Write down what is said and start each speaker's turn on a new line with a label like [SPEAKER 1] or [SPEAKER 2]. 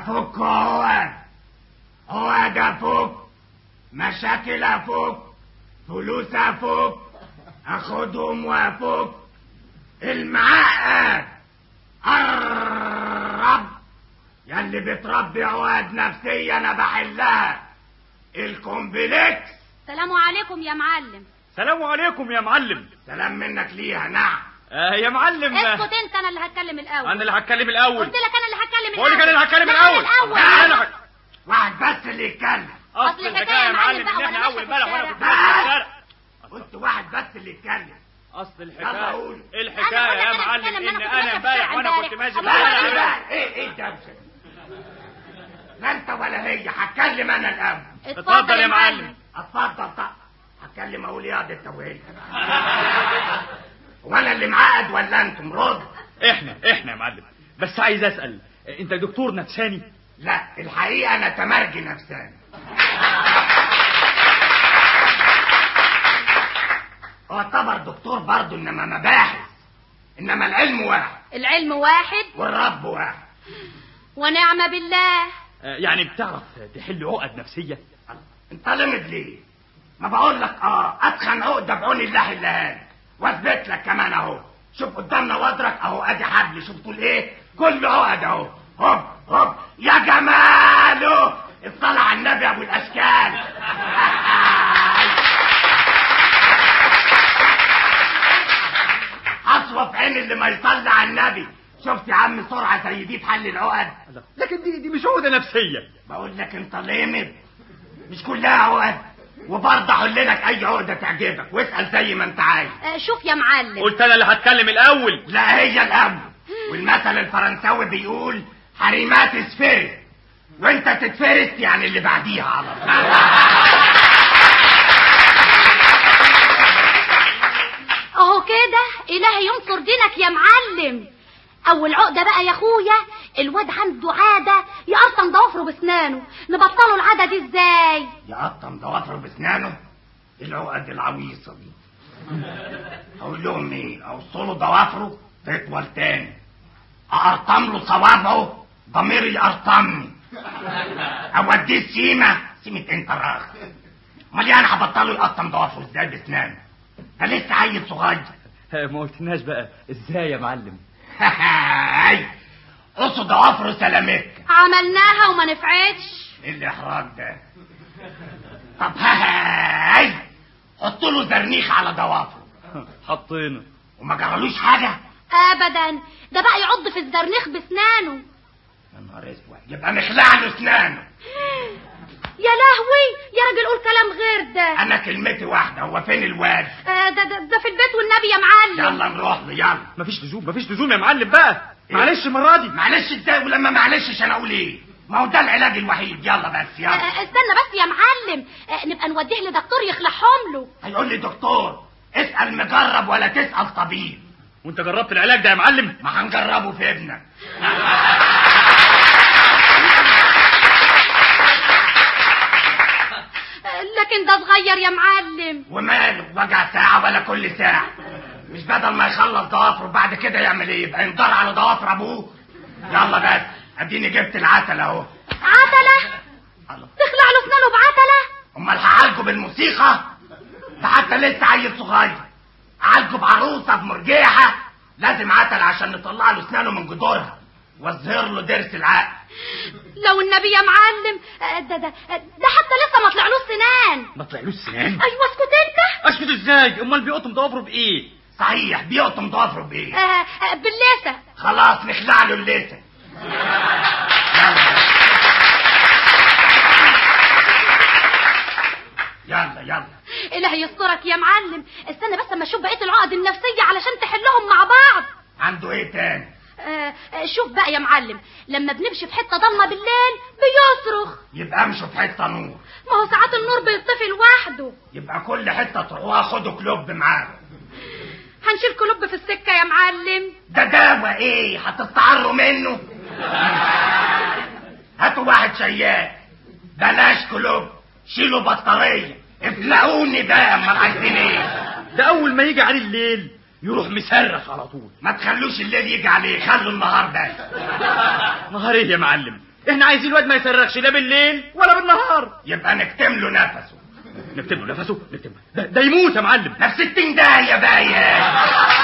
[SPEAKER 1] افك هو هو ده فك مشاكل افك فلوس افك اخدهم وافك المعقد قرب ياللي بتربي عقد نفسية انا بحلها الكومبلكس
[SPEAKER 2] سلام عليكم يا معلم
[SPEAKER 3] سلام عليكم يا معلم
[SPEAKER 1] سلام منك ليها نعم
[SPEAKER 3] آه يا معلم آه،
[SPEAKER 2] اسكت انت انا اللي هتكلم الاول
[SPEAKER 3] انا اللي هتكلم الاول
[SPEAKER 2] قلت لك انا اللي هتكلم
[SPEAKER 3] بقول لك انا اللي هتكلم
[SPEAKER 2] لا، أنا
[SPEAKER 3] الاول
[SPEAKER 2] الاول
[SPEAKER 3] لا، انا هك-
[SPEAKER 1] واحد بس اللي يتكلم
[SPEAKER 3] اصل
[SPEAKER 2] أصل
[SPEAKER 3] الحكايه
[SPEAKER 2] الحكاية
[SPEAKER 3] يا معلم
[SPEAKER 2] معلم
[SPEAKER 3] ان
[SPEAKER 2] بقى
[SPEAKER 3] احنا
[SPEAKER 2] وأنا
[SPEAKER 3] اول
[SPEAKER 2] ماشية في
[SPEAKER 3] امبارح وانا كنت
[SPEAKER 2] الشارع.
[SPEAKER 3] ماشي في الشارع
[SPEAKER 1] قلت واحد بس اللي يتكلم
[SPEAKER 3] اصل
[SPEAKER 1] يلا
[SPEAKER 3] الحكايه
[SPEAKER 1] قول.
[SPEAKER 3] الحكايه
[SPEAKER 2] أنا
[SPEAKER 3] يا
[SPEAKER 2] بقول لك أنا
[SPEAKER 3] معلم
[SPEAKER 2] أتكلم،
[SPEAKER 3] ان
[SPEAKER 2] أنا كنت
[SPEAKER 3] انا
[SPEAKER 2] ماشية في
[SPEAKER 3] امبارح
[SPEAKER 2] الشارع
[SPEAKER 3] وانا كنت
[SPEAKER 2] امبارح.
[SPEAKER 3] ماشي في
[SPEAKER 2] أبويا
[SPEAKER 1] لا
[SPEAKER 2] قال لي
[SPEAKER 3] الشارع
[SPEAKER 1] لا ايه ايه الدوشه دي؟ لا انت ولا هي هتكلم انا الاول
[SPEAKER 3] اتفضل يا معلم
[SPEAKER 1] اتفضل طب هتكلم اقول يا دي التوهيل وانا اللي معقد ولا انتم رد
[SPEAKER 3] احنا احنا يا معلم بس عايز اسال انت دكتور نفساني
[SPEAKER 1] لا الحقيقه انا تمرجي نفساني اعتبر دكتور برضه انما مباحث انما العلم واحد
[SPEAKER 2] العلم واحد
[SPEAKER 1] والرب واحد
[SPEAKER 2] ونعم بالله
[SPEAKER 3] آه، يعني بتعرف تحل عقد نفسيه
[SPEAKER 1] انت لمد ليه ما بقول لك اه اتخن عقده بعون الله حلها واثبت لك كمان اهو شوف قدامنا وادرك اهو ادي حبل شوف طول ايه كل عقد اهو هوب هوب يا جماله اطلع على النبي ابو الاشكال حصوه في عين اللي ما يصلي على النبي شفت يا عم سرعه زي دي في حل العقد
[SPEAKER 3] لكن دي دي مش عقده نفسيه
[SPEAKER 1] بقول لك انت لامد مش كلها عقد وبرضه احل لك اي عقده تعجبك واسال زي ما انت عايز
[SPEAKER 2] آه، شوف يا معلم
[SPEAKER 3] قلت انا اللي هتكلم الاول
[SPEAKER 1] لا هي الاول والمثل الفرنساوي بيقول حريمات اسفرس وانت تتفرس يعني اللي بعديها على طول
[SPEAKER 2] اهو كده الهي ينصر دينك يا معلم اول عقده بقى يا اخويا الواد عنده عاده يقطم ضوافره باسنانه نبطله العاده دي ازاي
[SPEAKER 1] يقطم ضوافره باسنانه إيه العقد العويصه دي اقول لهم ايه اوصله ضوافره تطول تاني اقرطم له صوابعه ضميري يقرطمني اوديه السيمه سيمه انت راخ امال يعني هبطله يقطم ضوافره ازاي باسنانه ده لسه عيل صغير
[SPEAKER 3] آه، ما قلتناش بقى ازاي يا معلم
[SPEAKER 1] هاي قصوا ضوافره سلامتك
[SPEAKER 2] عملناها وما نفعتش
[SPEAKER 1] ايه الاحراج ده طب هاي حط له زرنيخ على ضوافره
[SPEAKER 3] حطينا
[SPEAKER 1] وما جرالوش حاجه
[SPEAKER 2] ابدا ده بقى يعض في الزرنيخ باسنانه
[SPEAKER 1] يا نهار اسود يبقى نخلع له اسنانه
[SPEAKER 2] يا لهوي يا راجل قول كلام غير ده
[SPEAKER 1] انا كلمتي واحده هو فين الواد
[SPEAKER 2] آه، ده, ده, ده في البيت والنبي يا معلم
[SPEAKER 1] يلا نروح له يلا
[SPEAKER 3] مفيش لزوم مفيش لزوم يا معلم بقى معلش المره دي
[SPEAKER 1] معلش ازاي ولما معلش انا اقول ايه ما هو ده العلاج الوحيد يلا بس
[SPEAKER 2] آه،
[SPEAKER 1] يلا
[SPEAKER 2] آه، استنى بس يا معلم آه، نبقى نوديه لدكتور يخلعهم له
[SPEAKER 1] هيقول لي دكتور اسال مجرب ولا تسال طبيب
[SPEAKER 3] وانت جربت العلاج ده يا معلم
[SPEAKER 1] ما هنجربه في ابنك
[SPEAKER 2] آه، لكن ده صغير يا معلم
[SPEAKER 1] وماله وجع ساعة ولا كل ساعة مش بدل ما يخلص ضوافره بعد كده يعمل ايه يبقى ينضر على ضوافر ابوه يلا بس اديني جبت العسل اهو
[SPEAKER 2] عتلة
[SPEAKER 1] الله.
[SPEAKER 2] تخلع له اسنانه بعتلة
[SPEAKER 1] امال هعالجه بالموسيقى ده حتى لسه عيل صغير اعالجه بعروسه بمرجيحه لازم عسل عشان نطلع له اسنانه من جذورها واظهر له ضرس العقل
[SPEAKER 2] لو النبي يا معلم آه، ده ده ده حتى لسه ما طلعلوش سنان
[SPEAKER 3] ما طلعلوش سنان
[SPEAKER 2] ايوه اسكت انت
[SPEAKER 3] اسكت ازاي امال بيقطم ضوافره بايه
[SPEAKER 1] صحيح بيقطم ضوافره بايه
[SPEAKER 2] آه، آه، بالليسه
[SPEAKER 1] خلاص نخلع له الليسه يلا يلا
[SPEAKER 2] الهي يسترك يا معلم استنى بس اما اشوف بقيه العقد النفسيه علشان تحلهم مع بعض
[SPEAKER 1] عنده ايه تاني
[SPEAKER 2] آه، آه، شوف بقى يا معلم لما بنمشي في حته ضلمه بالليل بيصرخ
[SPEAKER 1] يبقى امشوا في حته نور
[SPEAKER 2] ما هو ساعات النور بيطفي لوحده
[SPEAKER 1] يبقى كل حته تروحوها خدوا كلوب معاكم
[SPEAKER 2] هنشيل كلوب في السكه يا معلم
[SPEAKER 1] ده دواء ايه هتستعروا منه هاتوا واحد شيال بلاش كلوب شيلوا بطاريه افلقوني بقى امال عايزين ايه
[SPEAKER 3] ده اول ما يجي عليه الليل يروح مصرخ على طول
[SPEAKER 1] ما تخلوش الليل يجي عليه خلوا النهار بس
[SPEAKER 3] نهار ايه يا معلم احنا عايزين الواد ما يصرخش لا بالليل ولا بالنهار
[SPEAKER 1] يبقى نكتم له نفسه
[SPEAKER 3] نكتب له نفسه نكتب ده, ده يموت يا معلم
[SPEAKER 1] نفس التين ده يا باين